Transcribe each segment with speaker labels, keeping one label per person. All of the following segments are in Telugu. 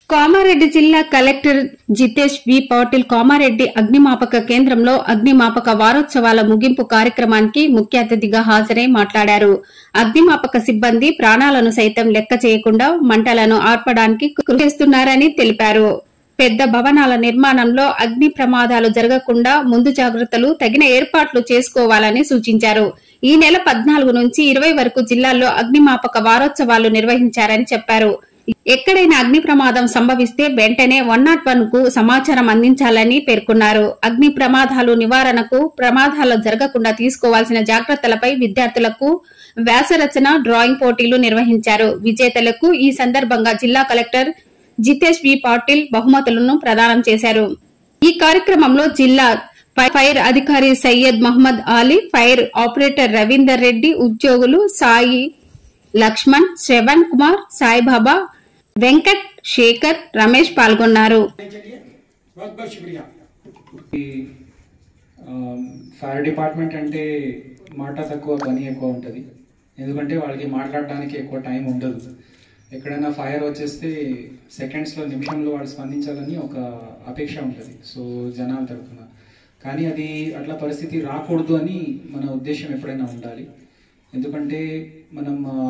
Speaker 1: కామారెడ్డి జిల్లా కలెక్టర్ జితేష్ వి పాటిల్ కామారెడ్డి అగ్నిమాపక కేంద్రంలో అగ్నిమాపక వారోత్సవాల ముగింపు కార్యక్రమానికి ముఖ్య అతిథిగా హాజరై మాట్లాడారు అగ్నిమాపక సిబ్బంది ప్రాణాలను సైతం లెక్క చేయకుండా మంటలను ఆర్పడానికి కృషి చేస్తున్నారని తెలిపారు పెద్ద భవనాల నిర్మాణంలో అగ్ని ప్రమాదాలు జరగకుండా ముందు జాగ్రత్తలు తగిన ఏర్పాట్లు చేసుకోవాలని సూచించారు ఈ నెల పద్నాలుగు నుంచి ఇరవై వరకు జిల్లాల్లో అగ్నిమాపక వారోత్సవాలు నిర్వహించారని చెప్పారు ఎక్కడైనా అగ్ని ప్రమాదం సంభవిస్తే వెంటనే వన్ నాట్ వన్ కు సమాచారం అందించాలని పేర్కొన్నారు అగ్ని ప్రమాదాలు నివారణకు ప్రమాదాలు జరగకుండా తీసుకోవాల్సిన జాగ్రత్తలపై విద్యార్థులకు వ్యాసరచన డ్రాయింగ్ పోటీలు నిర్వహించారు విజేతలకు ఈ సందర్భంగా జిల్లా కలెక్టర్ జితేష్ వి పాటిల్ బహుమతులను ప్రదానం చేశారు ఈ కార్యక్రమంలో జిల్లా ఫై- ఫైర్ అధికారి సయ్యద్ మహమ్మద్ ఆలీ ఫైర్ ఆపరేటర్ రవీందర్ రెడ్డి ఉద్యోగులు సాయి లక్ష్మణ్ శ్రవణ్ కుమార్ సాయిబాబా వెంకట్ శేఖర్ రమేష్ పాల్గొన్నారు
Speaker 2: के लिए बहुत बहुत शुक्रिया
Speaker 3: ఫైర్ డిపార్ట్మెంట్ అంటే మాట తక్కువ పని ఎక్కువ ఉంటుంది ఎందుకంటే వాళ్ళకి మాట్లాడడానికి ఎక్కువ టైం ఉండదు ఎక్కడైనా ఫైర్ వచ్చేస్తే సెకండ్స్లో నిమిషంలో వాళ్ళు స్పందించాలని ఒక అపేక్ష ఉంటుంది సో జనాల తరఫున కానీ అది అట్లా పరిస్థితి రాకూడదు అని మన ఉద్దేశం ఎప్పుడైనా ఉండాలి ఎందుకంటే మనం ఆ,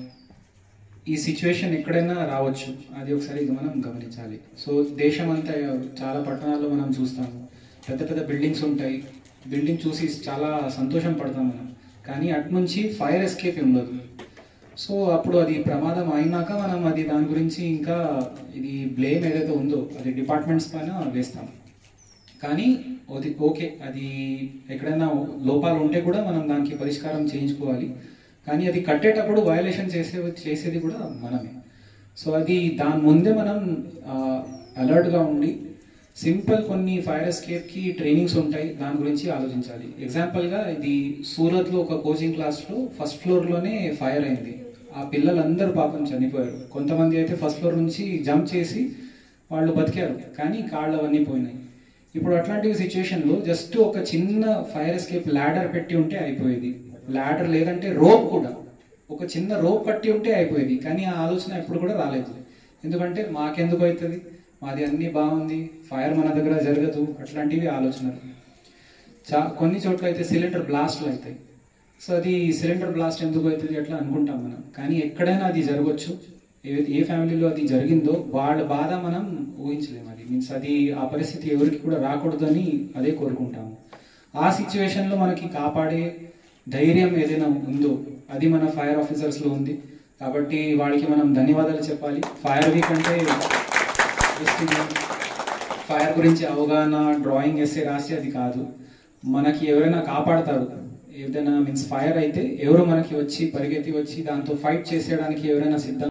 Speaker 3: ఈ సిచ్యువేషన్ ఎక్కడైనా రావచ్చు అది ఒకసారి మనం గమనించాలి సో దేశం అంతా చాలా పట్టణాల్లో మనం చూస్తాము పెద్ద పెద్ద బిల్డింగ్స్ ఉంటాయి బిల్డింగ్ చూసి చాలా సంతోషం పడతాం మనం కానీ అటు నుంచి ఫైర్ ఎస్కేప్ ఉండదు సో అప్పుడు అది ప్రమాదం అయినాక మనం అది దాని గురించి ఇంకా ఇది బ్లేమ్ ఏదైతే ఉందో అది డిపార్ట్మెంట్స్ పైన వేస్తాం కానీ అది ఓకే అది ఎక్కడైనా లోపాలు ఉంటే కూడా మనం దానికి పరిష్కారం చేయించుకోవాలి కానీ అది కట్టేటప్పుడు వయలేషన్ చేసే చేసేది కూడా మనమే సో అది దాని ముందే మనం అలర్ట్గా ఉండి సింపుల్ కొన్ని ఫైర్ ఎస్కేప్కి ట్రైనింగ్స్ ఉంటాయి దాని గురించి ఆలోచించాలి ఎగ్జాంపుల్గా ఇది సూరత్లో ఒక కోచింగ్ క్లాస్లో ఫస్ట్ ఫ్లోర్లోనే ఫైర్ అయింది ఆ పిల్లలందరూ పాపం చనిపోయారు కొంతమంది అయితే ఫస్ట్ ఫ్లోర్ నుంచి జంప్ చేసి వాళ్ళు బతికారు కానీ కాళ్ళు అవన్నీ పోయినాయి ఇప్పుడు అట్లాంటి సిచ్యువేషన్లో జస్ట్ ఒక చిన్న ఫైర్ ఎస్కేప్ ల్యాడర్ పెట్టి ఉంటే అయిపోయేది ల్యాడర్ లేదంటే రోప్ కూడా ఒక చిన్న రోప్ కట్టి ఉంటే అయిపోయేది కానీ ఆ ఆలోచన ఎప్పుడు కూడా రాలేదు ఎందుకంటే మాకెందుకు అవుతుంది మాది అన్ని బాగుంది ఫైర్ మన దగ్గర జరగదు అట్లాంటివి ఆలోచనలు చా కొన్ని చోట్ల అయితే సిలిండర్ బ్లాస్ట్లు అవుతాయి సో అది సిలిండర్ బ్లాస్ట్ ఎందుకు అవుతుంది అట్లా అనుకుంటాం మనం కానీ ఎక్కడైనా అది జరగవచ్చు ఏ ఏ ఫ్యామిలీలో అది జరిగిందో వాళ్ళ బాధ మనం ఊహించలేము అది మీన్స్ అది ఆ పరిస్థితి ఎవరికి కూడా రాకూడదని అదే కోరుకుంటాము ఆ సిచ్యువేషన్లో మనకి కాపాడే ధైర్యం ఏదైనా ఉందో అది మన ఫైర్ ఆఫీసర్స్లో ఉంది కాబట్టి వాళ్ళకి మనం ధన్యవాదాలు చెప్పాలి ఫైర్ వీక్ అంటే just ఇది ఫైర్ గురించి అవగాహన డ్రాయింగ్ వేస్తే రాసి అది కాదు మనకి ఎవరైనా కాపాడతారు ఏదైనా మీన్స్ ఫైర్ అయితే ఎవరు మనకి వచ్చి పరిగెత్తి వచ్చి దాంతో ఫైట్ చేసేయడానికి ఎవరైనా సిద్ధం